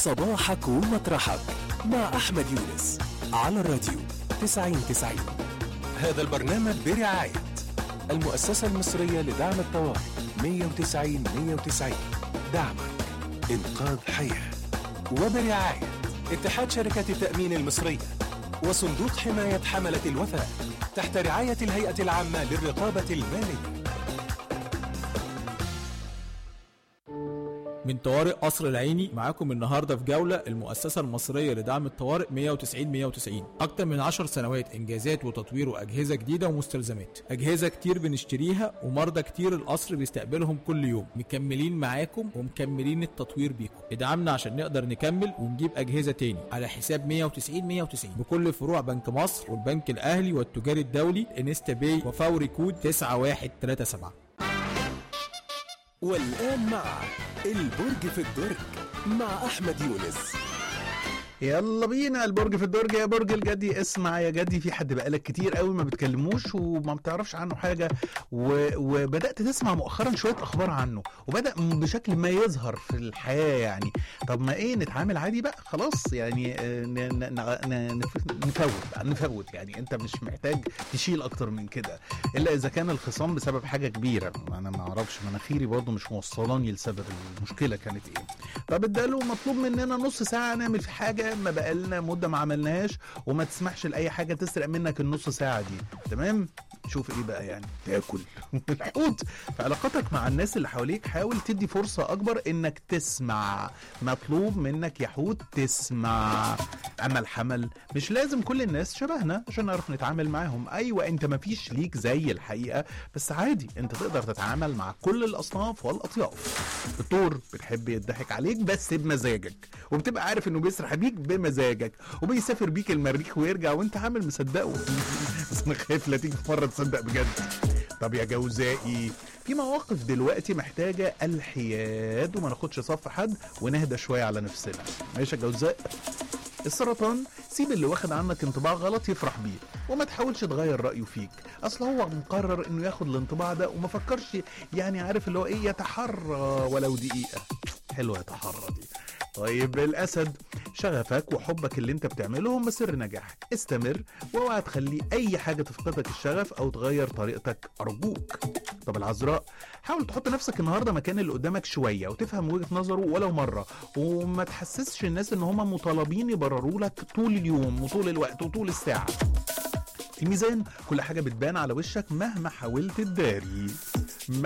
صباحك ومطرحك مع أحمد يونس على الراديو 90 90 هذا البرنامج برعاية المؤسسة المصرية لدعم الطوارئ 190 190 دعمك إنقاذ حياة وبرعاية اتحاد شركة التأمين المصرية وصندوق حماية حملة الوفاء تحت رعاية الهيئة العامة للرقابة المالية من طوارئ قصر العيني معاكم النهارده في جوله المؤسسه المصريه لدعم الطوارئ 190 190 اكتر من 10 سنوات انجازات وتطوير واجهزه جديده ومستلزمات اجهزه كتير بنشتريها ومرضى كتير القصر بيستقبلهم كل يوم مكملين معاكم ومكملين التطوير بيكم ادعمنا عشان نقدر نكمل ونجيب اجهزه تاني على حساب 190 190 بكل فروع بنك مصر والبنك الاهلي والتجاري الدولي انستا باي وفوري كود 9137 والآن مع البرج في الدرج مع أحمد يونس يلا بينا البرج في الدرج يا برج الجدي اسمع يا جدي في حد بقالك كتير قوي ما بتكلموش وما بتعرفش عنه حاجه و... وبدات تسمع مؤخرا شويه اخبار عنه وبدا بشكل ما يظهر في الحياه يعني طب ما ايه نتعامل عادي بقى خلاص يعني آه، ن... ن... ن... نف- نفوت بقى نفوت يعني انت مش محتاج تشيل اكتر من كده الا اذا كان الخصام بسبب حاجه كبيره انا ما اعرفش مناخيري برضو مش موصلاني لسبب المشكله كانت ايه طب اداله مطلوب مننا نص ساعه نعمل في حاجه ما بقالنا مده ما عملناهاش وما تسمحش لاي حاجه تسرق منك النص ساعه دي تمام شوف ايه بقى يعني تاكل الحوت في علاقاتك مع الناس اللي حواليك حاول تدي فرصه اكبر انك تسمع مطلوب منك يا حوت تسمع اما الحمل مش لازم كل الناس شبهنا عشان نعرف نتعامل معاهم ايوه انت مفيش ليك زي الحقيقه بس عادي انت تقدر تتعامل مع كل الاصناف والاطياف الطور بتحب يضحك عليك بس بمزاجك وبتبقى عارف انه بيسرح بيك بمزاجك وبيسافر بيك المريخ ويرجع وانت عامل مصدقه بس انا خايف لا تيجي في مره تصدق بجد طب يا جوزائي في مواقف دلوقتي محتاجة الحياد وما ناخدش صف حد ونهدى شوية على نفسنا ماشي يا جوزاء السرطان سيب اللي واخد عنك انطباع غلط يفرح بيه وما تحاولش تغير رأيه فيك اصل هو مقرر انه ياخد الانطباع ده وما فكرش يعني عارف اللي هو ايه يتحرى ولو دقيقة حلوة يتحرى دي طيب الاسد شغفك وحبك اللي انت بتعمله هم سر نجاحك استمر واوعى تخلي اي حاجه تفقدك الشغف او تغير طريقتك ارجوك طب العذراء حاول تحط نفسك النهارده مكان اللي قدامك شويه وتفهم وجهه نظره ولو مره وما تحسسش الناس ان هم مطالبين يبرروا لك طول اليوم وطول الوقت وطول الساعه الميزان كل حاجه بتبان على وشك مهما حاولت تداري